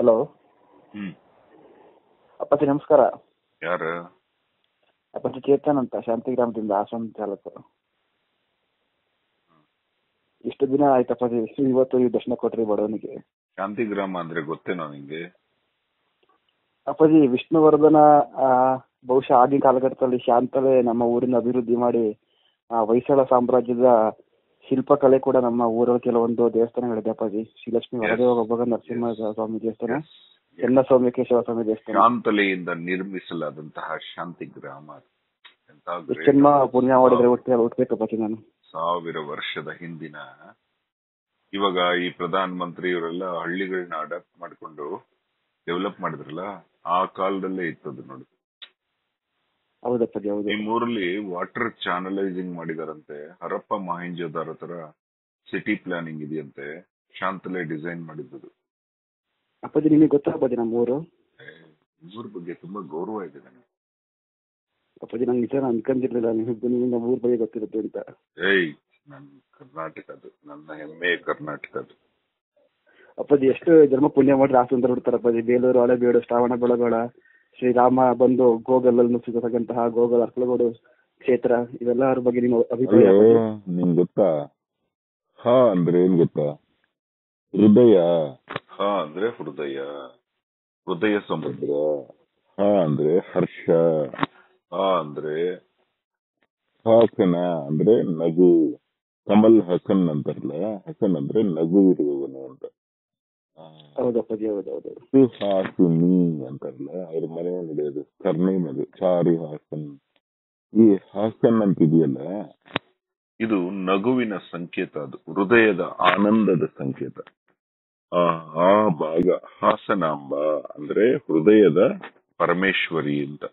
Hello ಹ್ಮ್ ಅಪ್ಪಾಜಿ ನಮಸ್ಕಾರ ಯಾರ ಅಪ್ಪಾಜಿ ಚೇತನ್ ಅಂತ ಶಾಂತಿಗ್ರಾಮದಿಂದ ಆಶ್ರಮ ಚಾಲಕರು ಇಷ್ಟು ದಿನ ಆಯ್ತು ಅಪ್ಪಾಜಿ ಇವತ್ತು ಈ ದರ್ಶನ ಕೊಟ್ರಿ ಬಡವನಿಗೆ ಶಾಂತಿಗ್ರಾಮ ಅಂದ್ರೆ ಗೊತ್ತೇನೋ ನಿಂಗೆ ಅಪ್ಪಾಜಿ ವಿಷ್ಣುವರ್ಧನ ಆ, ಬಹುಶಃ ಆಗಿನ ಕಾಲಘಟ್ಟದಲ್ಲಿ ಶಾಂತಲೇ ನಮ್ಮ ಊರಿನ ಅಭಿವೃದ್ಧಿ ಮಾಡಿ ಆ, ಹೊಯ್ಸಳ ಸಾಮ್ರಾಜ್ಯದ ಶಿಲ್ಪಕಲೆ ಕೂಡ ನಮ್ಮ ಊರಲ್ಲಿ ಕೆಲವೊಂದು ದೇವಸ್ಥಾನಗಳಿದೆ ಅಪ್ಪಾಜಿ ಶ್ರೀಲಕ್ಷ್ಮಿ Yes. ವರದೇವ ಒಬ್ಬಗ ನರಸಿಂಹ ಸ್ವಾಮಿ ದೇವಸ್ಥಾನ Yes. ಚೆನ್ನ ಸೌಮ್ಯಕೇಶವ ಸ್ವಾಮಿ ದೇವಸ್ಥಾನ ಶಾಂತಲೆಯಿಂದ ನಿರ್ಮಿಸಲಾದಂತಹ ಶಾಂತಿಗ್ರಾಮ ಎಂತ ಎಷ್ಟು great ಜನ್ಮ ಪುಣ್ಯ ಮಾಡಿದ್ರೆ ಹುಟ್ಟಿ ಹುಟ್ಬೇಕಪ್ಪಾಜಿ ನಾನು ಸಾವಿರ ವರ್ಷದ ಹಿಂದಿನ ಇವಾಗ ಈ ಪ್ರಧಾನ ಮಂತ್ರಿ ಇವರೆಲ್ಲ ಹಳ್ಳಿಗಳನ್ನ ಅಡಾಪ್ಟ್ ಮಾಡ್ಕೊಂಡು ಡೆವಲಪ್ ಮಾಡಿದ್ರಲ್ಲ ಆ ಕಾಲದಲ್ಲೇ ಇತ್ತದು ನೋಡಿ ಹೌದಪ್ಪಾಜಿ ಹೌದು ಈ ಊರಲ್ಲಿ ವಾಟರ್ ಚಾನಲೈಸಿಂಗ್ ಮಾಡಿದಾರಂತೆ ಹರಪ್ಪ ಮಹೇಂಜೋದಾರ ತರ ಸಿಟಿ ಪ್ಲಾನಿಂಗ್ ಇದೆಯಂತೆ ಶಾಂತಲೆ ಡಿಸೈನ್ ಮಾಡಿದ್ದು ಅಪ್ಪಾಜಿ ನಿಮಗೆ ಗೊತ್ತಾ ಅಪ್ಪಾಜಿ ನಮ್ಮ ಊರು ಊರ್ ಬಗ್ಗೆ ತುಂಬಾ ಗೌರವ ಇದೆ ನನಗೆ ಅಪ್ಪಾಜಿ ನಂಗೆ ನಿಜ ಅನ್ಕೊಂಡಿರ್ಲಿಲ್ಲ ನೀವು ನಿಮಗೆ ನಮ್ಮ ಊರ್ ಬಗ್ಗೆ ಗೊತ್ತಿರುತ್ತೆ ಅಂತ ಏಯ್ ನನ್ ಕರ್ನಾಟಕದ್ದು ನನ್ನ ಹೆಮ್ಮೆ ಕರ್ನಾಟಕದ್ದು ಅಪ್ಪಾಜಿ ಎಷ್ಟು ಜನ್ಮ ಪುಣ್ಯ ಮಾಡ್ರೆ ಆ ಸುಂದರ ಹುಡ್ತಾರೆ ಅಪ್ಪಾಜಿ ಬೇಲೂರು ಹಳೆಬೀಡು ಶ್ರಾವಣ ಬೆಳಗೊಳ ಶ್ರೀರಾಮ ಬಂದು ಗೋಗಲಲ್ಲಿ ನುಸಿದಂತಹ ಗೋಗಲ್ ಅರ್ಕಲಗೋಡು ಕ್ಷೇತ್ರ ಇವೆಲ್ಲರ ಬಗ್ಗೆ ನಿಮ್ಮ ಅಭಿಪ್ರಾಯ ಅಯ್ಯೋ ಅಪ್ಪಾಜಿ? ನಿಂಗ್ ಗೊತ್ತಾ ಹ ಅಂದ್ರೆ ಏನ್ ಗೊತ್ತಾ ಹೃದಯ ಹ ಅಂದ್ರೆ ಹೃದಯ ಹೃದಯ ಸಮುದ್ರ ಹ ಅಂದ್ರೆ ಹರ್ಷ ಹ ಅಂದ್ರೆ ಹಾಸನ ಅಂದ್ರೆ ನಗು ಕಮಲ್ ಹಸನ್ ಅಂತಾರಲ್ಲ ಹಸನ್ ಅಂದ್ರೆ ನಗು ಇರುವವನು ಅಂತ ಆ, ಹೌದು ಅಪ್ಪಾಜಿ ಹೌದು ಹೌದು ಸುಹಾಸಿನಿ ಅಂತಾರಲ್ಲ ಅವ್ರ ಮನೆ ನಡೆಯೋದು ಸರ್ನೇಮ್ ಅದು ಚಾರು ಹಾಸನ್ ಈ ಹಾಸನ್ ಅಂತ ಇದೆಯಲ್ಲ ಇದು ನಗುವಿನ ಸಂಕೇತ ಅದು ಹೃದಯದ ಆನಂದದ ಸಂಕೇತ ಆ ಆ ಭಾಗ ಹಾಸನಾಂಬ ಅಂದ್ರೆ ಹೃದಯದ ಪರಮೇಶ್ವರಿ ಅಂತ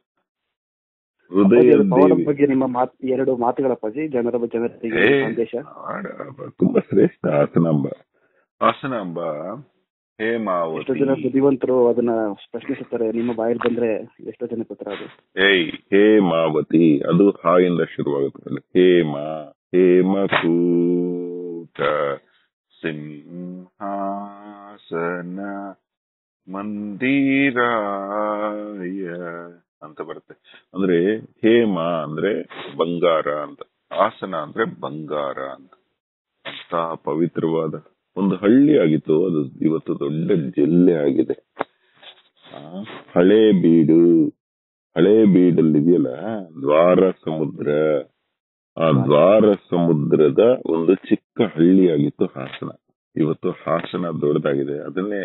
ಹೃದಯ ಅಪ್ಪಾಜಿ, ಅದು ಪವನ ದೇವಿ ಬಗ್ಗೆ ನಿಮ್ಮ ಮಾತ್ ಎರಡು ಮಾತುಗಳಪ್ಪಾಜಿ ಜನರ ಬಗ್ಗೆ ಜನರಿಗೆ ಏ, ಸಂದೇಶ ಆಡ- ತುಂಬಾ ಶ್ರೇಷ್ಠ ಹಾಸನಾಂಬ ಹಾಸನಾಂಬ ಎಷ್ಟೋ ಹೇಮಾವತಿ ಜನ ಬುದ್ಧಿವಂತರು ಅದನ್ನ ಪ್ರಶ್ನಿಸುತ್ತಾರೆ ನಿಮ್ಮ ಬಾಯಲ್ಲಿ ಬಂದ್ರೆ ಎಷ್ಟೋ ಜನ ಪತ್ರ ಅದು ಏಯ್ ಹೇಮಾವತಿ ಅದು ಹಾಯಿಂದ ಶುರುವಾಗುತ್ತೆ ಹೇಮ ಹೇಮಕೂಟ ಸಿಂಹಾಸನ ಮಂದಿರಾಯ ಅಂತ ಬರುತ್ತೆ ಅಂದ್ರೆ ಹೇಮ ಅಂದ್ರೆ ಬಂಗಾರ ಅಂತ ಆಸನ ಅಂದ್ರೆ ಬಂಗಾರ ಅಂತ ಅಂತ ಪವಿತ್ರವಾದ ಒಂದು ಹಳ್ಳಿ ಆಗಿತ್ತು ಅದು ಇವತ್ತು ದೊಡ್ಡ ಜಿಲ್ಲೆ ಆಗಿದೆ ಆ, ಹಳೆ ಬೀಡು ಹಳೆ ಬೀಡಲ್ಲಿ ಇದೆಯಲ್ಲ ದ್ವಾರ ಸಮುದ್ರ ಆ ದ್ವಾರ ಸಮುದ್ರದ ಒಂದು ಚಿಕ್ಕ ಹಳ್ಳಿ ಆಗಿತ್ತು ಹಾಸನ ಇವತ್ತು ಹಾಸನ ದೊಡ್ಡದಾಗಿದೆ ಅದನ್ನೇ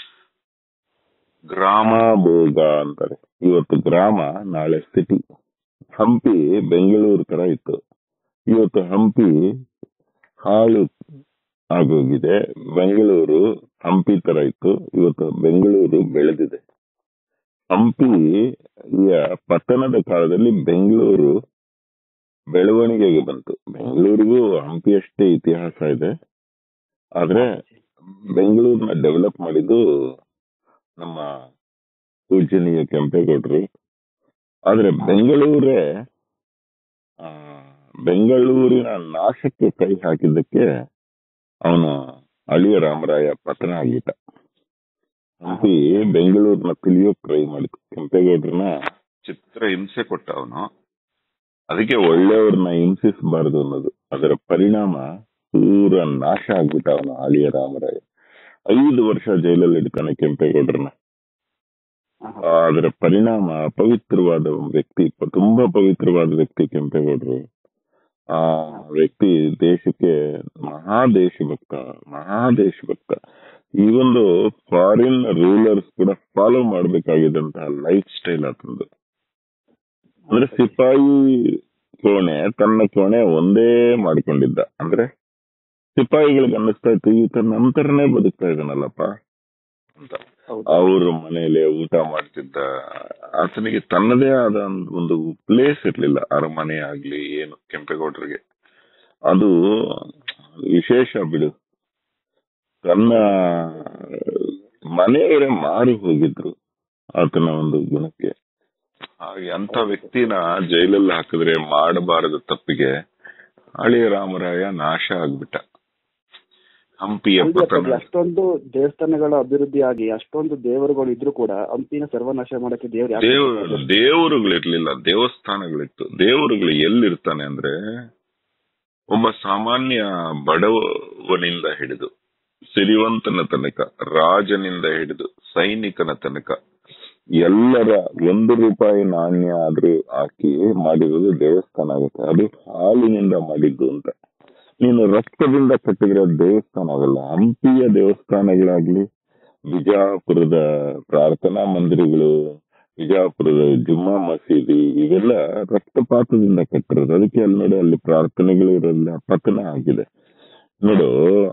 ಗ್ರಾಮ ಭೋಗ ಅಂತಾರೆ ಇವತ್ತು ಗ್ರಾಮ ನಾಳೆ ಸಿಟಿ ಹಂಪಿ ಬೆಂಗಳೂರು ತರ ಇತ್ತು ಇವತ್ತು ಹಂಪಿ ಹಾಳು ಆಗೋಗಿದೆ ಬೆಂಗಳೂರು ಹಂಪಿ ತರ ಇತ್ತು ಇವತ್ತು ಬೆಂಗಳೂರು ಬೆಳೆದಿದೆ ಹಂಪಿಯ ಪತನದ ಕಾಲದಲ್ಲಿ ಬೆಂಗಳೂರು ಬೆಳವಣಿಗೆಗೆ ಬಂತು ಬೆಂಗಳೂರಿಗೂ ಹಂಪಿಯಷ್ಟೇ ಇತಿಹಾಸ ಇದೆ ಆದ್ರೆ ಬೆಂಗಳೂರನ್ನ ಡೆವಲಪ್ ಮಾಡಿದ್ದು ನಮ್ಮ ಪೂಜನೀಯ ಕೆಂಪೇಗೌಡರು ಆದ್ರೆ ಬೆಂಗಳೂರೇ ಆ, ಬೆಂಗಳೂರಿನ ನಾಶಕ್ಕೆ ಕೈ ಹಾಕಿದ್ದಕ್ಕೆ ಅವನು ಅಳಿಯ ರಾಮರಾಯ ಪತನ ಆಗಿದ್ದ ಹಂಪಿ ಬೆಂಗಳೂರಿನ ತಿಳಿಯೋಕ್ ಟ್ರೈ ಮಾಡಿತು ಕೆಂಪೇಗೌಡರನ್ನ ಚಿತ್ರ ಹಿಂಸೆ ಕೊಟ್ಟ ಅವನು ಅದಕ್ಕೆ ಒಳ್ಳೆಯವ್ರನ್ನ ಹಿಂಸಿಸಬಾರದು ಅನ್ನೋದು ಅದರ ಪರಿಣಾಮ ಪೂರ ನಾಶ ಆಗ್ಬಿಟ್ಟ ಅವನು ಅಳಿಯ ರಾಮರಾಯ ಐದು ವರ್ಷ ಜೈಲಲ್ಲಿ ಇಡ್ತಾನೆ ಕೆಂಪೇಗೌಡರನ್ನ ಆಹಾ. ಅದರ ಪರಿಣಾಮ ಅಪವಿತ್ರವಾದ ವ್ಯಕ್ತಿ ತುಂಬಾ ಪವಿತ್ರವಾದ ವ್ಯಕ್ತಿ ಕೆಂಪೇಗೌಡರು ಆ ವ್ಯಕ್ತಿ ದೇಶಕ್ಕೆ ಮಹಾ ದೇಶಭಕ್ತ ಮಹಾ ದೇಶಭಕ್ತ ಈ ಒಂದು ಫಾರಿನ್ ರೂಲರ್ಸ್ ಕೂಡ ಫಾಲೋ ಮಾಡ್ಬೇಕಾಗಿದ್ದಂತಹ ಲೈಫ್ ಸ್ಟೈಲ್ ಆತಂದು ಅಂದ್ರೆ ಸಿಪಾಯಿ ಕೋಣೆ ತನ್ನ ಕೋಣೆ ಒಂದೇ ಮಾಡ್ಕೊಂಡಿದ್ದ ಅಂದ್ರೆ ಸಿಪಾಯಿಗಳಿಗೆ ಅನ್ನಿಸ್ತಾ ಇತ್ತು ಈತ ನಂತರನೇ ಬದುಕ್ತಾ ಇದ್ದಾನಲ್ಲಪ್ಪ ಅಂತ ಹೌದು ಅವ್ರ ಮನೆಯಲ್ಲಿ ಊಟ ಮಾಡ್ತಿದ್ದ ಆತನಿಗೆ ತನ್ನದೇ ಆದ ಒಂದು ಪ್ಲೇಸ್ ಇರ್ಲಿಲ್ಲ ಅರಮನೆ ಆಗ್ಲಿ ಏನು ಕೆಂಪೇಗೌಡರಿಗೆ ಅದು ವಿಶೇಷ ಬಿಡು ತನ್ನ ಮನೆಯವರೇ ಮಾರು ಹೋಗಿದ್ರು ಆತನ ಒಂದು ಗುಣಕ್ಕೆ ಹಾಗೆ ಅಂತ ವ್ಯಕ್ತಿನ ಜೈಲಲ್ಲಿ ಹಾಕಿದ್ರೆ ಮಾಡಬಾರದ ತಪ್ಪಿಗೆ ಹಳಿಯ ರಾಮರಾಯ ನಾಶ ಆಗ್ಬಿಟ್ಟ ಹಂಪಿಯ ಅಲ್ರಿ ಅಪ್ಪಾಜಿ, ಪತನ ಅಷ್ಟೊಂದು ದೇವಸ್ಥಾನಗಳ ಅಭಿವೃದ್ಧಿ ಆಗಿ ಅಷ್ಟೊಂದು ದೇವರುಗಳು ಇದ್ರು ಕೂಡ ಹಂಪಿನ ಸರ್ವನಾಶ ಮಾಡಕ್ಕೆ ದೇವ್ರು ಯಾಕೆ ದೇವ ಬಿಟ್ಟಿದ್ದಾರೆ? ದೇವರುಗಳಿರ್ಲಿಲ್ಲ ದೇವಸ್ಥಾನಗಳಿತ್ತು ದೇವರುಗಳು ಎಲ್ಲಿರ್ತಾನೆ ಅಂದ್ರೆ ಒಬ್ಬ ಸಾಮಾನ್ಯ ಬಡವನಿಂದ ಹಿಡಿದು ಸಿರಿವಂತನ ತನಕ ರಾಜನಿಂದ ಹಿಡಿದು ಸೈನಿಕನ ತನಕ ಎಲ್ಲರ ಒಂದು ರೂಪಾಯಿ ನಾಣ್ಯ ಆದ್ರೂ ಹಾಕಿ ಮಾಡಿರೋದು ದೇವಸ್ಥಾನ ಆಗುತ್ತೆ ಅದು ಹಾಲಿನಿಂದ ಮಾಡಿದ್ದು ಅಂತ ನೀನು ರಕ್ತದಿಂದ ಕಟ್ಟಿದ್ರೆ ಅದು ದೇವಸ್ಥಾನ ಆಗಲ್ಲ ಹಂಪಿಯ ದೇವಸ್ಥಾನಗಳಾಗ್ಲಿ ಬಿಜಾಪುರದ ಪ್ರಾರ್ಥನಾ ಮಂದಿರಗಳು ಬಿಜಾಪುರದ ಜುಮ್ಮಾ ಮಸೀದಿ ಇವೆಲ್ಲ ರಕ್ತಪಾತದಿಂದ ಕಟ್ಟಿರೋದು ಅದಕ್ಕೆ ಅಲ್ಲಿ ನೋಡಿ ಅಲ್ಲಿ ಪ್ರಾರ್ಥನೆಗಳು ಇರಲ್ಲ ಪತನ ಆಗಿದೆ ನೋಡು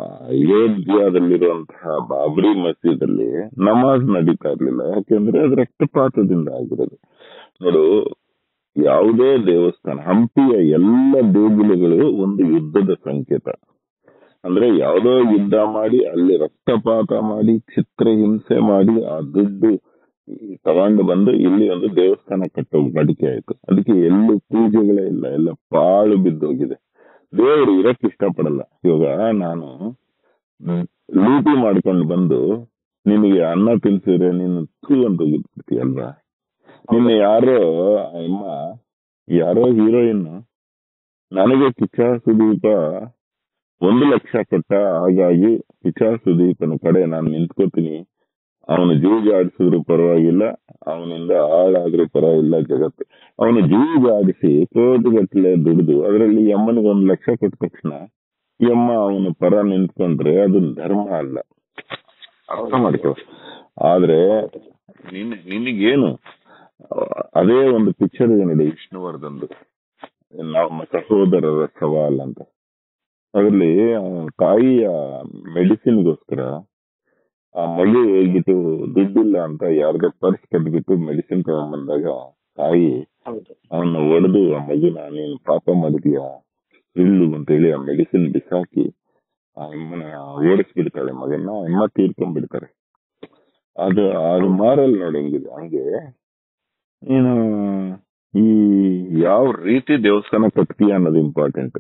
ಅಯೋಧ್ಯಾದಲ್ಲಿರುವಂತಹ ಬಾಬ್ರಿ ಮಸೀದಲ್ಲಿ ನಮಾಜ್ ನಡೀತಾ ಇರ್ಲಿಲ್ಲ ಯಾಕೆಂದ್ರೆ ಅದು ರಕ್ತಪಾತದಿಂದ ಆಗಿರೋದು ನೋಡು ಯಾವುದೇ ದೇವಸ್ಥಾನ ಹಂಪಿಯ ಎಲ್ಲ ದೇಗುಲಗಳು ಒಂದು ಯುದ್ಧದ ಸಂಕೇತ ಅಂದ್ರೆ ಯಾವುದೋ ಯುದ್ಧ ಮಾಡಿ ಅಲ್ಲಿ ರಕ್ತಪಾತ ಮಾಡಿ ಚಿತ್ರಹಿಂಸೆ ಮಾಡಿ ಆ ದುಡ್ಡು ತಗೊಂಡು ಬಂದು ಇಲ್ಲಿ ಒಂದು ದೇವಸ್ಥಾನ ಕಟ್ಟೋ ಮಡಿಕೆ ಆಯ್ತು ಅದಕ್ಕೆ ಎಲ್ಲೂ ಪೂಜೆಗಳೇ ಇಲ್ಲ ಎಲ್ಲ ಪಾಳು ಬಿದ್ದೋಗಿದೆ ದೇವರು ಇರಕ್ ಇಷ್ಟಪಡಲ್ಲ ಇವಾಗ ನಾನು ಹ್ಮ್, ಲೂಟಿ ಮಾಡ್ಕೊಂಡು ಬಂದು ನಿನಗೆ ಅನ್ನ ತಿನ್ಸಿದ್ರೆ ನೀನು ಥೂ ಅಂತ ಹೋಗಿರ್ತೀಯಲ್ವಾ ನಿನ್ನೆ ಯಾರೋ ಅಮ್ಮ ಯಾರೋ ಹೀರೋಯಿನ್ ನನಗೆ ಕಿಚ್ಚ ಸುದೀಪ ಒಂದು ಲಕ್ಷ ಕೊಟ್ಟ ಹಾಗಾಗಿ ಕಿಚ್ಚ ಸುದೀಪನ ಕಡೆ ನಾನು ನಿಂತ್ಕೋತೀನಿ ಅವನು ಜೂಜಾಡಿಸಿದ್ರು ಪರವಾಗಿಲ್ಲ ಅವನಿಂದ ಹಾಳಾದ್ರೂ ಪರವಾಗಿಲ್ಲ ಜಗತ್ತು ಅವನು ಜೂಜಾಡಿಸಿ ಕೋಟಿಗಟ್ಟಲೆ ದುಡಿದು ಅದರಲ್ಲಿ ಯಮ್ಮನಿಗೆ ಒಂದು ಲಕ್ಷ ಕೊಟ್ಟ ತಕ್ಷಣ ಯಮ್ಮ ಅವನ ಪರ ನಿಂತ್ಕೊಂಡ್ರೆ ಅದು ಧರ್ಮ ಅಲ್ಲ ಅರ್ಥ ಮಾಡ್ಕೋ ಆದ್ರೆ ನಿನ್ ನಿನಗೇನು ಅದೇ ಒಂದು ಪಿಕ್ಚರ್ ಇದೆ ನೋಡಿ ವಿಷ್ಣುವರ್ಧನ್ದು ನಮ್ಮ ಸಹೋದರರ ಸವಾಲ್ ಅಂತ ಅದರಲ್ಲಿ ತಾಯಿಯ ಮೆಡಿಸಿನ್ಗೋಸ್ಕರ ಆ ಮಗು ಹೋಗ್ಬಿಟ್ಟು ದುಡ್ಡಿಲ್ಲ ಅಂತ ಯಾರ್ದೋ ಪರ್ಸ್ ಕದ್ಬಿಟ್ಟು ಮೆಡಿಸಿನ್ ತಗೊಂಡ್ಬಂದಾಗ ತಾಯಿ ಹೌದು ಅವನ್ನ ಒಡೆದು ಆ ಮಗುನ ನೀನು ಪಾಪ ಮಾಡಿದ್ಯಾ ಇಳ್ಳು ಅಂತ ಹೇಳಿ ಆ ಮೆಡಿಸಿನ್ ಬಿಸಾಕಿ ಆ ಅಮ್ಮನ ಓಡಿಸ್ಬಿಡ್ತಾಳೆ ಮಗನ್ನ ಆ ಅಮ್ಮ ತೀರ್ಕೊಂಡ್ಬಿಡ್ತಾರೆ ಅದು ಅದು ಮಾರಲ್ ನೋಡಿ ಹೆಂಗಿದೆ ಹಂಗೆ ನೀನು ಈ ಯಾವ ರೀತಿ ದೇವಸ್ಥಾನ ಕಟ್ತೀಯ ಅನ್ನೋದು ಇಂಪಾರ್ಟೆಂಟ್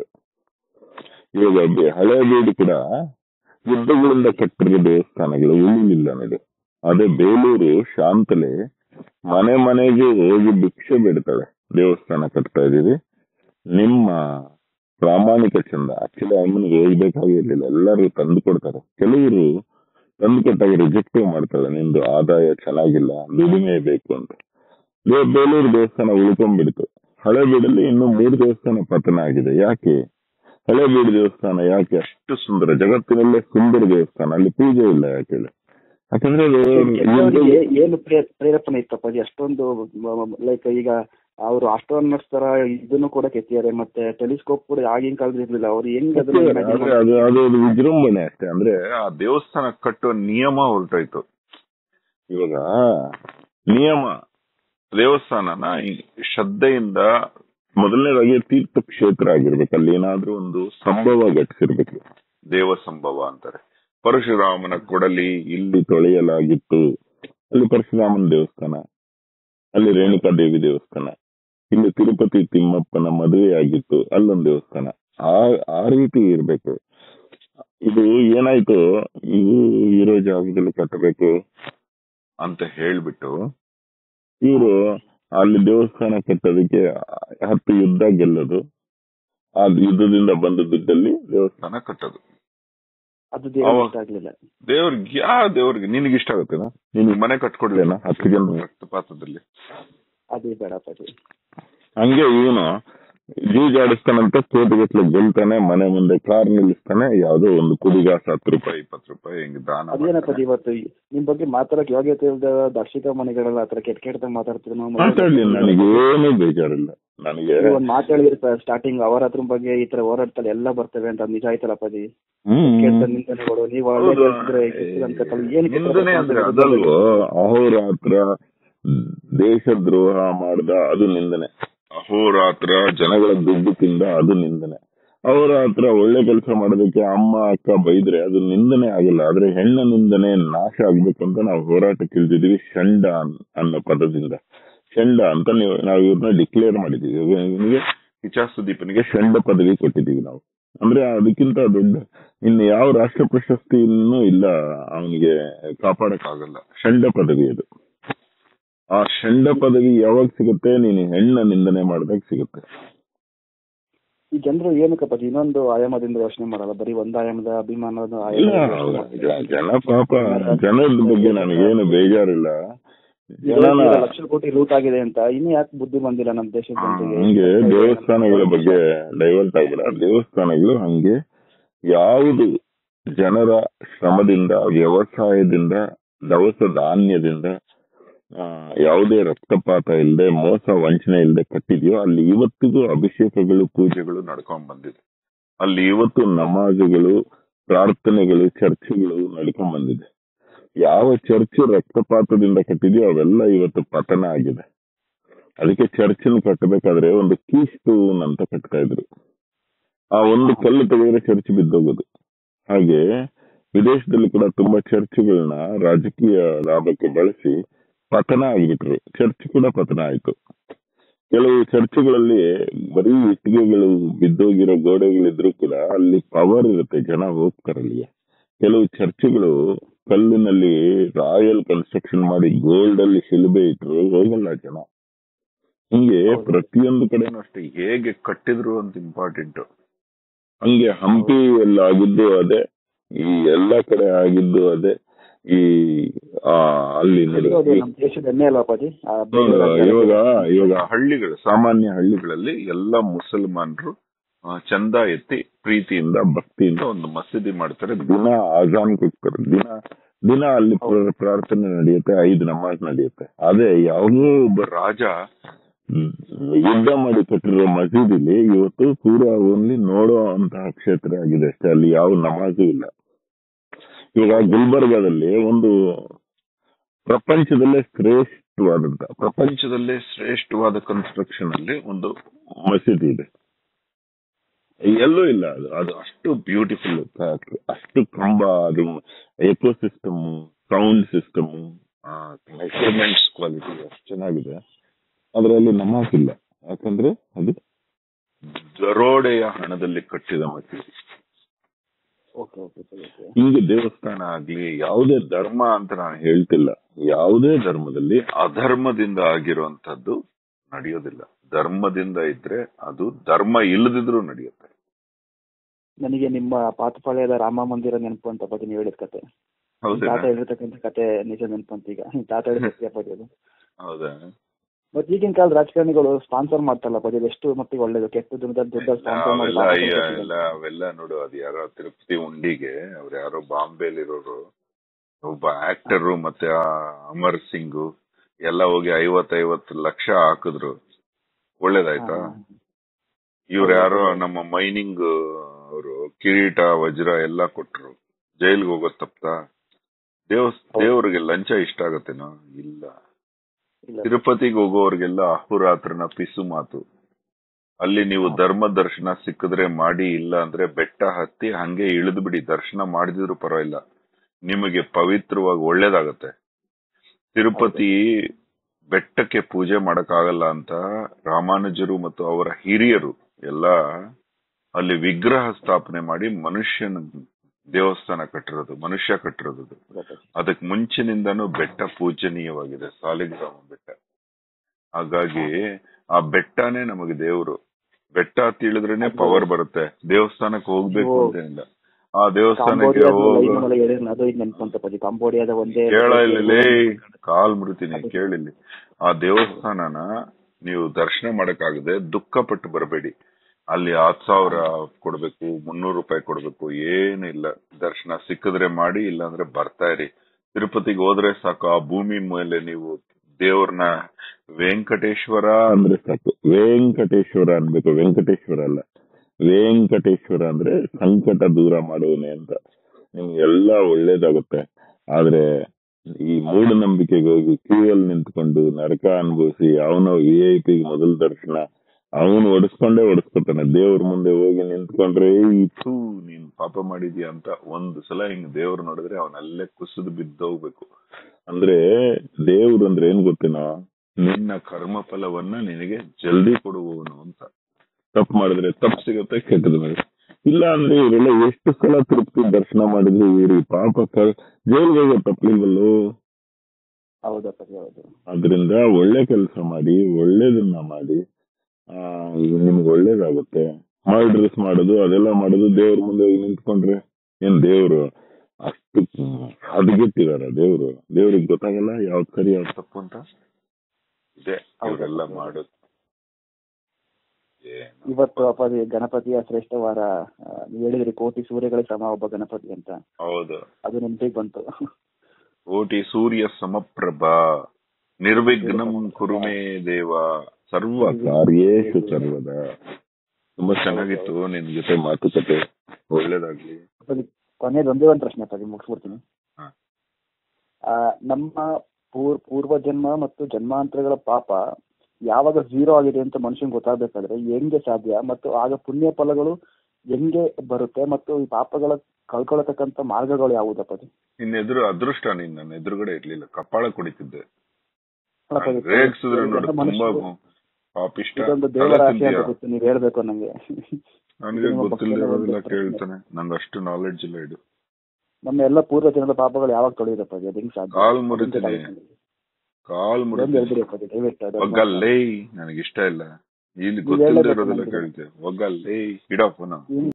ಇವಾಗ ಬೆ- ಹಳೆ ಬೀಡು ಕೂಡ ಯುದ್ಧಗಳಿಂದ ಕಟ್ಟಿರೋ ದೇವಸ್ಥಾನಗಳು ಉಳಿಲಿಲ್ಲ ನೋಡಿ ಅದೇ ಬೇಲೂರು ಶಾಂತಲೆ ಮನೆ ಮನೆಗೆ ಹೋಗಿ ಭಿಕ್ಷೆ ಬಿಡ್ತಾಳೆ ದೇವಸ್ಥಾನ ಕಟ್ತಾ ಇದೀವಿ ನಿಮ್ಮ ಪ್ರಾಮಾಣಿಕ ಚಂದ ಆಕ್ಚುಲಿ ಅಮ್ಮನಿಗೆ ಹೋಗ್ಬೇಕಾಗಿರ್ಲಿಲ್ಲ ಎಲ್ಲರೂ ತಂದು ಕೊಡ್ತಾರೆ ಕೆಲವರು ತಂದು ಕೊಟ್ಟಾಗ ರಿಜೆಕ್ಟ್ ಮಾಡ್ತಾಳೆ ನಿಂದು ಆದಾಯ ಚೆನ್ನಾಗಿಲ್ಲ ದುಡಿಮೆ ಬೇಕು ಅಂತ ಬೇ- ಬೇಲೂರು ದೇವಸ್ಥಾನ ಉಳ್ಕೊಂಡ್ಬಿಡ್ತು ಹಳೆಬೀಡಲ್ಲಿ ಇನ್ನು ಮೂರು ದೇವಸ್ಥಾನ ಪತನ ಆಗಿದೆ ಯಾಕೆ ಹಳೆಬೀಡು ದೇವಸ್ಥಾನ ಯಾಕೆ ಅಷ್ಟು ಸುಂದರ ಜಗತ್ತಿನಲ್ಲೇ ಸುಂದರ ದೇವಸ್ಥಾನ ಅಲ್ಲಿ ಪೂಜೆ ಇಲ್ಲ ಯಾಕೆ ಹೇಳಿ ಯಾಕಂದ್ರೆ ಅದು ಕೆಟ್ಟವ್ರಿಗೆ ಏ- ಏನು ಪ್ರೇ- ಪ್ರೇರೇಪಣೆ ಇತ್ತಪ್ಪಾಜಿ ಅಷ್ಟೊಂದು ಲೈಕ್ ಈಗ ಅವರು ಆಸ್ಟ್ರಾನರ್ಸ್ ತರ ಇದನ್ನು ಕೂಡ ಕೆತ್ತಿದ್ದಾರೆ ಮತ್ತೆ ಟೆಲಿಸ್ಕೋಪ್ ಕೂಡ ಆಗಿನ ಕಾಲದಲ್ಲಿ ಇರ್ಲಿಲ್ಲ ಅವ್ರು ಹೆಂಗ್ ಅದನ್ನ imagine ಆದ್ರೆ ಅದು ಅದು ಒಂದು ವಿಜೃಂಭಣೆ ಅಷ್ಟೇ ಅಂದ್ರೆ ಆ ದೇವಸ್ಥಾನ ಕಟ್ಟುವ ನಿಯಮ ಹೊರಟೋಯ್ತು ಇವಾಗ ನಿಯಮ ದೇವಸ್ಥಾನನ ಈ ಶ್ರದ್ಧೆಯಿಂದ ಮೊದಲನೇದಾಗಿ ತೀರ್ಥ ಕ್ಷೇತ್ರ ಆಗಿರ್ಬೇಕು ಅಲ್ಲಿ ಏನಾದ್ರೂ ಒಂದು ಸಂಭವ ಘಟಿಸಿರ್ಬೇಕು ದೇವ ಸಂಭವ ಅಂತಾರೆ ಪರಶುರಾಮನ ಕೊಡಲಿ ಇಲ್ಲಿ ತೊಳೆಯಲಾಗಿತ್ತು ಅಲ್ಲಿ ಪರಶುರಾಮನ ದೇವಸ್ಥಾನ ಅಲ್ಲಿ ರೇಣುಕಾ ದೇವಿ ದೇವಸ್ಥಾನ ಇಲ್ಲಿ ತಿರುಪತಿ ತಿಮ್ಮಪ್ಪನ ಮದುವೆ ಆಗಿತ್ತು ಅಲ್ಲೊಂದು ದೇವಸ್ಥಾನ ಆ ಆ ರೀತಿ ಇರ್ಬೇಕು ಇದು ಏನಾಯ್ತು ಇದು ಇರೋ ಜಾಗದಲ್ಲಿ ಕಟ್ಟಬೇಕು ಅಂತ ಹೇಳ್ಬಿಟ್ಟು ಇವರು ಅಲ್ಲಿ ದೇವಸ್ಥಾನ ಕಟ್ಟೋದಕ್ಕೆ ಹತ್ತು ಯುದ್ಧ ಗೆಲ್ಲೋದು ಆ ಯುದ್ಧದಿಂದ ಬಂದ ದುಡ್ಡಲ್ಲಿ ದೇವಸ್ಥಾನ ಕಟ್ಟೋದು ಅದು ದೇವ್ರಿಗೆ ಅವ- ಇಷ್ಟ ಆಗ್ಲಿಲ್ಲ ದೇವ್ರಿಗೆ ಯಾವ ದೇವ್ರಿಗೆ ನಿನಗೆ ಇಷ್ಟ ಆಗುತ್ತೇನಾ ನಿನಗೆ ಮನೆ ಕಟ್ಕೊಡ್ಲೇನಾ ಹತ್ತು ಜನ ರಕ್ತಪಾತದಲ್ಲಿ ಅದೇ ಬೇಡಪ್ಪಾಜಿ ಹಂಗೆ ಇವನು ಜೂಜಾಡಿಸ್ತಾನಂತ ಕೋಟಿಗಟ್ಲೆ ಗೆಲ್ತಾನೆ ಮನೆ ಮುಂದೆ ಕಾರ್ ನಿಲ್ಲಿಸ್ತಾನೆ ಯಾವ್ದೋ ಒಂದು ಕುಡಿಗಾಸ ಹತ್ತು ರೂಪಾಯಿ ಇಪ್ಪತ್ತು ರೂಪಾಯಿ ಹಿಂಗ್ ದಾನ ಅದೇನಪ್ಪಾಜಿ ಮಾಡ್ತಾನೆ. ಇವತ್ತು ನಿಮ್ ಬಗ್ಗೆ ಮಾತಾಡಕ್ ಯೋಗ್ಯತೆ ಇಲ್ದ ದರ್ಶಿಕ ಮನೆಗಳೆಲ್ಲ ಆತರ ಕೆಟ್ಟ ಕೆಟ್ಟದಾಗ ಮಾತಾಡ್ತಿದ್ರು ನಾವು ಮಾತಾಡ್ಲಿ ನನಗೇನು ಬೇಜಾರಿಲ್ಲ ನನಗೆ ನೀವು ಒಂದ್ ಮಾತು ಹೇಳಿದ್ರಿ ಸ್ಟಾರ್ಟಿಂಗ್ ಅವರ ಹತ್ರ ಬಗ್ಗೆ ಈ ತರ ಹೋರಾಡ್ತಾರೆ ಎಲ್ಲ ಬರ್ತವೆ ಅಂತ ಅದ್ ನಿಜ ಆಯ್ತಲ್ಲ ಅಪ್ಪಾಜಿ ಹ್ಮ್ ಕೆಟ್ಟ ನಿಂದನೆಗಳು ನೀವು ಒಳ್ಳೆ ಹೌದು. ಕೆಲ್ಸದ್ರೆ ಕೆಟ್ಟದ್ ಅನ್ಕೊತಾರೆ. ಏನಕ್ಕೆ ನಿಂದನೆ ಅಂದ್ರೆ ಅದಲ್ವೋ ಅಹೋರಾತ್ರ ದೇಶದ್ರೋಹ ಮಾಡ್ದ ಅದು ನಿಂದನೆ ಅಹೋರಾತ್ರ ಜನಗಳ ದುಡ್ಡು ತಿಂದ ಅದು ನಿಂದನೆ ಅಹೋರಾತ್ರ ಒಳ್ಳೆ ಕೆಲಸ ಮಾಡೋದಕ್ಕೆ ಅಮ್ಮ ಅಕ್ಕ ಬೈದ್ರೆ ಅದು ನಿಂದನೆ ಆಗಿಲ್ಲ ಆದ್ರೆ ಹೆಣ್ಣ ನಿಂದನೆ ನಾಶ ಆಗ್ಬೇಕು ಅಂತ ನಾವು ಹೋರಾಟಕ್ಕೆ ಇಳಿದಿದೀವಿ ಷಂಡ ಅನ್- ಅನ್ನೋ ಪದದಿಂದ ಷಂಡ ಅಂತ ನೀವು ನಾವು ಇವ್ರನ್ನ ಡಿಕ್ಲೇರ್ ಮಾಡಿದೀವಿ ಇವನಿಗೆ ಕಿಚಾ ಸುದೀಪನಿಗೆ ಷಂಡ ಪದವಿ ಕೊಟ್ಟಿದೀವಿ ನಾವು ಅಂದ್ರೆ ಅದಕ್ಕಿಂತ ದೊಡ್ಡ ಇನ್ನು ಯಾವ ರಾಷ್ಟ್ರ ಪ್ರಶಸ್ತಿ ಇನ್ನೂ ಇಲ್ಲ ಅವನಿಗೆ ಕಾಪಾಡಕ್ಕಾಗಲ್ಲ ಷಂಡ ಪದವಿ ಅದು ಆ ಷಂಡ ಪದವಿ ಯಾವಾಗ ಸಿಗುತ್ತೆ ನೀನು ಹೆಣ್ಣ ನಿಂದನೆ ಮಾಡಿದಾಗ ಸಿಗುತ್ತೆ ಈ ಜನರು ಏನಕ್ಕಪ್ಪ ಇನ್ನೊಂದು ಆಯಾಮದಿಂದ ಯೋಚನೆ ಮಾಡಲ್ಲ ಬರೀ ಒಂದ್ ಆಯಾಮದ ಅಭಿಮಾನದ ಇಲ್ಲ ಆಯಾಮದ ಅವ್ರ ಯೋಚ್ನೆ ಜ- ಜನ ಪಾಪ ಜನದ ಬಗ್ಗೆ ನನಗೇನು ಬೇಜಾರಿಲ್ಲ ಮಾಡ್ತಾರೆ. ಜನನ ಇವತ್ತು ಲಕ್ಷ ಕೋಟಿ ಲೂಟ್ ಆಗಿದೆ ಅಂತ ಇನ್ನು ಯಾಕೆ ಬುದ್ಧಿ ಬಂದಿಲ್ಲ ನಮ್ಮ ದೇಶದ ಆ, ಜನತೆಗೆ ಹಂಗೆ ದೇವಸ್ಥಾನಗಳ ಬಗ್ಗೆ ಡೈವರ್ಟ್ ಆಗ್ಬೇಡ ದೇವಸ್ಥಾನಗಳು ಹಂಗೆ ಯಾವುದು ಜನರ ಶ್ರಮದಿಂದ ವ್ಯವಸಾಯದಿಂದ ದವಸ ಧಾನ್ಯದಿಂದ ಆ, ಯಾವುದೇ ರಕ್ತಪಾತ ಇಲ್ಲದೆ ಮೋಸ ವಂಚನೆ ಇಲ್ಲದೆ ಕಟ್ಟಿದೆಯೋ ಅಲ್ಲಿ ಇವತ್ತಿಗೂ ಅಭಿಷೇಕಗಳು ಪೂಜೆಗಳು ನಡ್ಕೊಂಡ್ ಬಂದಿದೆ ಅಲ್ಲಿ ಇವತ್ತು ನಮಾಜುಗಳು ಪ್ರಾರ್ಥನೆಗಳು ಚರ್ಚ್ಗಳು ನಡ್ಕೊಂಡ್ ಬಂದಿದೆ ಯಾವ ಚರ್ಚ್ ರಕ್ತಪಾತದಿಂದ ಕಟ್ಟಿದೆಯೋ ಅವೆಲ್ಲ ಇವತ್ತು ಪತನ ಆಗಿದೆ ಅದಕ್ಕೆ ಚರ್ಚನ್ನು ಕಟ್ಟಬೇಕಾದ್ರೆ ಒಂದು ಕೀ ಸ್ಟೋನ್ ಅಂತ ಕಟ್ತಾ ಇದ್ರು ಆ ಒಂದು ಕಲ್ಲು ತೆಗೆದ್ರೆ ಚರ್ಚ್ ಬಿದ್ದೋಗೋದು ಹಾಗೆ ವಿದೇಶದಲ್ಲಿ ಕೂಡ ತುಂಬಾ ಚರ್ಚ್ಗಳನ್ನ ರಾಜಕೀಯ ಲಾಭಕ್ಕೆ ಬಳಸಿ ಪತನ ಆಗಿಬಿಟ್ರು ಚರ್ಚ್ ಕೂಡ ಪತನ ಆಯ್ತು ಕೆಲವು ಚರ್ಚ್ಗಳಲ್ಲಿ ಬರೀ ಇಟ್ಟಿಗೆಗಳು ಬಿದ್ದೋಗಿರೋ ಗೋಡೆಗಳಿದ್ರು ಕೂಡ ಅಲ್ಲಿ ಪವರ್ ಇರುತ್ತೆ ಜನ ಹೋಗ್ತಾರೆ ಅಲ್ಲಿಗೆ ಕೆಲವು ಚರ್ಚ್ಗಳು ಕಲ್ಲಿನಲ್ಲಿ ರಾಯಲ್ ಕನ್ಸ್ಟ್ರಕ್ಷನ್ ಮಾಡಿ ಗೋಲ್ಡ್ ಅಲ್ಲಿ ಶಿಲುಬೆ ಇಟ್ರು ಹೋಗಲ್ಲ ಜನ ಹಿಂಗೆ ಹೌದು. ಪ್ರತಿಯೊಂದು ಕಡೆನೂ ಅಷ್ಟೇ ಹೇಗೆ ಕಟ್ಟಿದ್ರು ಅಂತ ಇಂಪಾರ್ಟೆಂಟ್ ಹಂಗೆ ಹಂಪಿ ಎಲ್ಲ ಆಗಿದ್ದು ಅದೇ ಈ ಎಲ್ಲಾ ಕಡೆ ಆಗಿದ್ದು ಅದೇ ಈ ಆ ಅಲ್ಲಿ ನೋಡಿ ಅದು ನಮ್ಮ ದೇಶದ ಹೆಮ್ಮೆ ಅಲ್ವಾ ಅಪ್ಪಾಜಿ ಆ ಬೇರೆ ಹೌದು, ರಾಜ್ಯ- ಇವಾಗ ಇವಾಗ ಹಳ್ಳಿಗಳು ಸಾಮಾನ್ಯ ಹಳ್ಳಿಗಳಲ್ಲಿ ಎಲ್ಲ ಮುಸಲ್ಮಾನರು ಆ, ಚಂದ ಎತ್ತಿ ಪ್ರೀತಿಯಿಂದ ಭಕ್ತಿಯಿಂದ ಒಂದು ಮಸೀದಿ ಮಾಡ್ತಾರೆ ದಿನ ಅಜಾನ್ ಕೊಡ್ತಾರೆ ದಿನ ದಿನ ಅಲ್ಲಿ ಪ್ರ- ಪ್ರಾರ್ಥನೆ ನಡೆಯುತ್ತೆ ಐದು ನಮಾಜ್ ನಡೆಯುತ್ತೆ ಅದೇ ಯಾವುದೋ ಒಬ್ಬ ರಾಜ ಹ್ಮ್, ಯುದ್ಧ ಮಾಡಿ ಕಟ್ಟಿರೋ ಮಸೀದಿಲಿ ಇವತ್ತು ಪೂರ ಓನ್ಲಿ ನೋಡೋ ಅಂತಹ ಕ್ಷೇತ್ರ ಆಗಿದೆ ಅಷ್ಟೇ ಅಲ್ಲಿ ಯಾವ ನಮಾಜು ಇಲ್ಲ ಇವಾಗ ಗುಲ್ಬರ್ಗಾದಲ್ಲಿ ಒಂದು ಪ್ರಪಂಚದಲ್ಲೇ ಶ್ರೇಷ್ಠವಾದಂತ ಪ್ರಪಂಚದಲ್ಲೇ ಶ್ರೇಷ್ಠವಾದ ಕನ್ಸ್ಟ್ರಕ್ಷನ್ ಅಲ್ಲಿ ಒಂದು ಮಸೀದಿ ಇದೆ ಎಲ್ಲೂ ಇಲ್ಲ ಅದು ಅದು ಅಷ್ಟು ಬ್ಯೂಟಿಫುಲ್ ಅಷ್ಟು ಕಂಬ ಅದು echo system sound system measurements quality ಅಷ್ಟು ಚೆನ್ನಾಗಿದೆ ಅದರಲ್ಲಿ ನಮಾಜ್ ಇಲ್ಲ ಯಾಕಂದ್ರೆ ಅದು ದರೋಡೆಯ ಹಣದಲ್ಲಿ ಕಟ್ಟಿದ ಮಸೀದಿ ಓಕೆ ಓಕೆ ಸರಿ ಓಕೆ ಹಿಂಗೆ ದೇವಸ್ಥಾನ ಆಗ್ಲಿ ಯಾವುದೇ ಧರ್ಮ ಅಂತ ನಾನು ಹೇಳ್ತಿಲ್ಲ ಯಾವುದೇ ಧರ್ಮದಲ್ಲಿ ಅಧರ್ಮದಿಂದ ಆಗಿರುವಂತದ್ದು ನಡೆಯೋದಿಲ್ಲ ಧರ್ಮದಿಂದ ಇದ್ರೆ ಅದು ಧರ್ಮ ಇಲ್ಲದಿದ್ರು ನಡೆಯುತ್ತೆ ನನಗೆ ನಿಮ್ಮ ಪಾತಪಾಳ್ಯದ ರಾಮ ಮಂದಿರ ನೆನಪು ಅಂತ ಬಗ್ಗೆ ನೀವು ಹೇಳಿದ ಕತೆ ಹೌದಾ ತಾತ ಹೇಳಿರ್ತಕ್ಕಂಥ ಕತೆ ನಿಜ ನೆನಪು ಅಂತ ಈಗ ನಿಮ್ ತಾತ ಹೇಳಿದ ಸತ್ಯ ಅಪ್ಪಾಜಿ ಅದು ಹೌದಾ ಮತ್ತೆ ಈಗಿನ ಕಾಲದ ರಾಜಕಾರಣಿಗಳು ಸ್ಪಾನ್ಸರ್ ಮಾಡ್ತಾರಲ್ಲ ಅಪ್ಪಾಜಿ ಅದು ಎಷ್ಟು ಮಟ್ಟಿಗೆ ಒಳ್ಳೇದು ಕೆಟ್ಟ ದುಡ್ಡ ದುಡ್ಡ ಸ್ಪಾನ್ಸರ್ ಮಾಡಿ ಅವೆಲ್ಲ ಲಾಭ ಅಯ್ಯ, ಪಡ್ಕೊತಿದ್ದಾರೆ. ಎಲ್ಲ ಅವೆಲ್ಲ ನೋಡು ಅದು ಯಾರೋ ತಿರುಪತಿ ಉಂಡಿಗೆ ಅವ್ರು ಯಾರೋ ಬಾಂಬೆಲಿರೋರು ಒಬ್ಬ ಆಕ್ಟರ್ ಮತ್ತೆ ಆ ಅಮರ್ ಸಿಂಗ್ ಎಲ್ಲ ಹೋಗಿ ಐವತ್ತೈವತ್ತು ಲಕ್ಷ ಹಾಕಿದ್ರು ಒಳ್ಳೇದಾಯ್ತಾ ಹಾ. ಇವ್ರು ಯಾರೋ ನಮ್ಮ ಮೈನಿಂಗ್ ಅವರು ಕಿರೀಟ ವಜ್ರ ಎಲ್ಲ ಕೊಟ್ರು ಜೈಲ್ಗೆ ಹೋಗೋದ್ ತಪ್ತಾ ದೇವ್ ದೇವ್ರಿಗೆ ಲಂಚ ಇಷ್ಟ ಆಗತ್ತೇನೋ ಇಲ್ಲ ಇಲ್ಲ ತಿರುಪತಿಗೆ ಹೋಗೋರ್ಗೆಲ್ಲ ಅಹೋರಾತ್ರನ ಪಿಸು ಮಾತು ಅಲ್ಲಿ ನೀವು ಧರ್ಮ ದರ್ಶನ ಸಿಕ್ಕಿದ್ರೆ ಮಾಡಿ ಇಲ್ಲ ಅಂದ್ರೆ ಬೆಟ್ಟ ಹತ್ತಿ ಹಂಗೆ ಇಳಿದು ಬಿಡಿ ದರ್ಶನ ಮಾಡಿದ್ರು ಪರವಾಗಿಲ್ಲ ನಿಮಗೆ ಪವಿತ್ರವಾಗಿ ಒಳ್ಳೇದಾಗತ್ತೆ ತಿರುಪತಿ ಬೆಟ್ಟಕ್ಕೆ ಪೂಜೆ ಮಾಡಕ್ಕಾಗಲ್ಲ ಅಂತ ರಾಮಾನುಜರು ಮತ್ತು ಅವರ ಹಿರಿಯರು ಎಲ್ಲ ಅಲ್ಲಿ ವಿಗ್ರಹ ಸ್ಥಾಪನೆ ಮಾಡಿ ಮನುಷ್ಯನ ದೇವಸ್ಥಾನ ಕಟ್ಟಿರೋದು ಮನುಷ್ಯ ಕಟ್ಟಿರೋದು ಅದು. ಅಪ್ಪಾಜಿ. ಅದಕ್ ಮುಂಚಿನಿಂದನೂ ಬೆಟ್ಟ ಪೂಜನೀಯವಾಗಿದೆ ಸಾಲಿಗ್ರಾಮ ಬೆಟ್ಟ ಹಾಗಾಗಿ ಆ ಬೆಟ್ಟನೇ ನಮಗೆ ದೇವರು ಬೆಟ್ಟ ತಿಳಿದ್ರೇನೆ ಪವರ್ ಬರುತ್ತೆ ದೇವಸ್ಥಾನಕ್ಕೆ ಹೋಗ್ಬೇಕು ನೀವು ಅಂತೇನಿಲ್ಲ ಆ ದೇವಸ್ಥಾನಕ್ಕೆ ಕಾಂಬೋಡಿಯಾದ ಹೋಗ ಲೈನ್ ಮೇಲೆ ಹೇಳಿದ್ನ ಅದು ಈಗ ನೆನಪು ಅಂತ ಅಪ್ಪಾಜಿ ಕಾಂಬೋಡಿಯಾದ ಒಂದೇ ಕೇಳ ಇಲ್ಲಿ ಕಾಲ್ ಮುರಿತೀನಿ ಕೇಳಿಲ್ಲಿ ಆ ದೇವಸ್ಥಾನನ ನೀವು ದರ್ಶನ ಮಾಡಕ್ಕಾಗದೆ ದುಃಖ ಪಟ್ಟು ಬರಬೇಡಿ ಅಲ್ಲಿ ಹತ್ ಸಾವಿರ ಕೊಡ್ಬೇಕು ಮುನ್ನೂರು ರೂಪಾಯಿ ಕೊಡ್ಬೇಕು ಏನು ಇಲ್ಲ ದರ್ಶನ ಸಿಕ್ಕಿದ್ರೆ ಮಾಡಿ ಇಲ್ಲಾಂದ್ರೆ ಬರ್ತಾ ಇರಿ ತಿರುಪತಿಗೆ ಹೋದ್ರೆ ಸಾಕು ಆ ಭೂಮಿ ಮೇಲೆ ನೀವು ದೇವ್ರನ್ನ ವೆಂಕಟೇಶ್ವರ ಅಂದ್ರೆ ಸಾಕು ವೆಂಕಟೇಶ್ವರ ಅನ್ಬೇಕು ವೆಂಕಟೇಶ್ವರ ಅಲ್ಲ ವೆಂಕಟೇಶ್ವರ ಅಂದ್ರೆ ಸಂಕಟ ದೂರ ಮಾಡುವನೆ ಅಂತ ನಿಮ್ಗೆಲ್ಲ ಒಳ್ಳೇದಾಗುತ್ತೆ ಆದ್ರೆ ಈ ಮೂಢನಂಬಿಕೆಗೆ ಹೋಗಿ ಕ್ಯೂ ಅಲ್ಲಿ ನಿಂತ್ಕೊಂಡು ನರಕ ಅನುಭವಿಸಿ ಅವನ ವಿ ಐ ಪಿ ಮೊದಲ ದರ್ಶನ ಅವನು ಒಡಿಸ್ಕೊಂಡೇ ಒಡಿಸ್ಕೊತಾನೆ ದೇವ್ರ ಮುಂದೆ ಹೋಗಿ ನಿಂತ್ಕೊಂಡ್ರೆ ಈ ಥೂ ನೀನ್ ಪಾಪ ಮಾಡಿದ್ಯಾ ಅಂತ ಒಂದು ಸಲ ಹಿಂಗ್ ದೇವ್ರು ನೋಡಿದ್ರೆ ಅವನಲ್ಲೇ ಕುಸಿದು ಬಿದ್ದೋಗ್ಬೇಕು ಅಂದ್ರೆ ದೇವ್ರು ಅಂದ್ರೆ ಏನ್ ಗೊತ್ತೇನೋ ನಿನ್ನ ಕರ್ಮ ಫಲವನ್ನ ನಿನಗೆ ಜಲ್ದಿ ಕೊಡುವವನು ಅಂತ ತಪ್ಪು ಮಾಡಿದ್ರೆ ತಪ್ಪು ಸಿಗುತ್ತೆ ಕೆಟ್ಟದ ಮೇಲೆ ಇಲ್ಲ ಅಂದ್ರೆ ಇವರೆಲ್ಲ ಎಷ್ಟು ಸಲ ತಿರುಪತಿ ದರ್ಶನ ಮಾಡಿದ್ರು ಇವ್ರಿ ಪಾಪ ಕ- ಜೈಲ್ಗೆ ಹೋಗೋ ತಪ್ಪಲಿಲ್ವಲ್ಲೋ ಹೌದಪ್ಪಾಜಿ ಹೌದು ಅದರಿಂದ ಒಳ್ಳೆ ಕೆಲಸ ಮಾಡಿ ಒಳ್ಳೇದನ್ನ ಮಾಡಿ ಆ ಇದು ನಿಮ್ಗೆ ಒಳ್ಳೇದಾಗುತ್ತೆ ಮರ್ಡರ್ಸ್ ಮಾಡೋದು ಅದೆಲ್ಲ ಮಾಡೋದು ದೇವ್ರ ಮುಂದೆ ಹೋಗಿ ನಿಂತ್ಕೊಂಡ್ರೆ ಏನ್ ದೇವ್ರು ಅಷ್ಟು ಹದಗೆಟ್ಟಿದಾರ ದೇವ್ರು ದೇವ್ರಿಗೆ ಗೊತ್ತಾಗಲ್ಲ ಯಾವ್ದು ಸರಿ ಯಾವ್ದು ತಪ್ಪು ಅಂತ ಇದೆ ಹೌದು. ಇವರೆಲ್ಲ ಮಾಡೋದು ಏನು? ಇವತ್ತು ಅಪ್ಪಾಜಿ ಗಣಪತಿಯ ಶ್ರೇಷ್ಠ ವಾರ ಆ, ನೀವ್ ಹೇಳಿದ್ರಿ ಕೋಟಿ ಸೂರ್ಯಗಳಿಗೆ ಸಮ ಒಬ್ಬ ಗಣಪತಿ ಅಂತ ಹೌದು ಅದು ನೆನಪಿಗೆ ಬಂತು ಕೋಟಿ ಸೂರ್ಯ ಸಮಪ್ರಭಾ ನಿರ್ವಿಘ್ನಂ ಕುರುಮೇ ದೇವ ಸರ್ವ ಕಾರ್ಯೇಶು ಸರ್ವದ ತುಂಬಾ ಚೆನ್ನಾಗಿತ್ತು ನಿನ್ ಜೊತೆ ಮಾತುಕತೆ ಒಳ್ಳೇದಾಗ್ಲಿ ಅಪ್ಪಾಜಿ ಕೊನೆಯದು ಒಂದೇ ಒಂದು ಪ್ರಶ್ನೆ ಅಪ್ಪಾಜಿ ಮುಗಿಸ್ಬಿಡ್ತೀನಿ ಹಾ. ಆ, ನಮ್ಮ ಪೂರ್ ಪೂರ್ವ ಜನ್ಮ ಮತ್ತು ಜನ್ಮಾಂತರಗಳ ಪಾಪ ಯಾವಾಗ ಝೀರೋ ಆಗಿದೆ ಅಂತ ಮನುಷ್ಯನ್ ಗೊತ್ತಾಗಬೇಕಾದ್ರೆ ಹೆಂಗೆ ಸಾಧ್ಯ ಮತ್ತು ಆಗ ಪುಣ್ಯ ಫಲಗಳು ಹೆಂಗೆ ಬರುತ್ತೆ ಮತ್ತು ಈ ಪಾಪಗಳ ಕಳ್ಕೊಳತಕ್ಕಂತ ಮಾರ್ಗಗಳು ಯಾವುದಪ್ಪಾಜಿ ನಿನ್ನ ಎದುರು ಅದೃಷ್ಟ ನೀನ್ ನನ್ನ ಎದುರುಗಡೆ ಇರ್ಲಿಲ್ಲ ಕಪಾಳ ಕುಡಿತಿದ್ದೆ ಅಲ್ಲಪ್ಪಾಜಿ, ರೇಗ್ಸಿದ್ರೆ ನೋಡು ಎಲ್ಲ ತುಂಬಾ ಮನುಷ್ಯರು ಪಾಪಿಷ್ಟ ಇದೊಂದು ತಲೆ ದೇವರ ಆಶೆ ಅಂತ ತಿಂತೀಯ ಗೊತ್ತು ನೀವ್ ಹೇಳ್ಬೇಕು ನಂಗೆ ನನಗೆ ನಿಮ್ಮ ಗೊತ್ತಿಲ್ಲದಿರೋದೆಲ್ಲ ಭಕ್ತಿಯ ಒಂದು ಕೇಳ್ತಾನೆ ನಂಗೆ ಅಷ್ಟು ನಾಲೆಡ್ಜ್ ಇಲ್ಲ ಇದು ನಮ್ಮ ಎಲ್ಲ ಪೂರ್ವ ಜನರ ಪಾಪಗಳು ಯಾವಾಗ ತೊಳೆಯುದಪ್ಪ ಅದು ಹೆಂಗ್ ಸಾಧ್ಯ ಕಾಲ್ ಮುರಿತೀನಿ. ಕಾಲ್ ಒಂದು ಮುರಿದ ಹೇಳ್ಬಿಡಿ ಅಪ್ಪಾಜಿ ದಯವಿಟ್ಟು ಅದನ್ನ- ಒಗ್ಗಲ್ಲೇ ನನಗೆ ಇಷ್ಟ ಇಲ್ಲ ಇಲ್ಲಿ ನೀವ್ ಗೊತ್ತಿಲ್ಲದೆ ಹೇಳ್ಲೇಬೇಕು ಇರೋದೆಲ್ಲ ನನ್ಗೆ. ಕೇಳ್ತೆ ಒಗ್ಗಲ್ಲೇ ಇಡಪ್ಪ ನಾವು ಹ್ಮ್.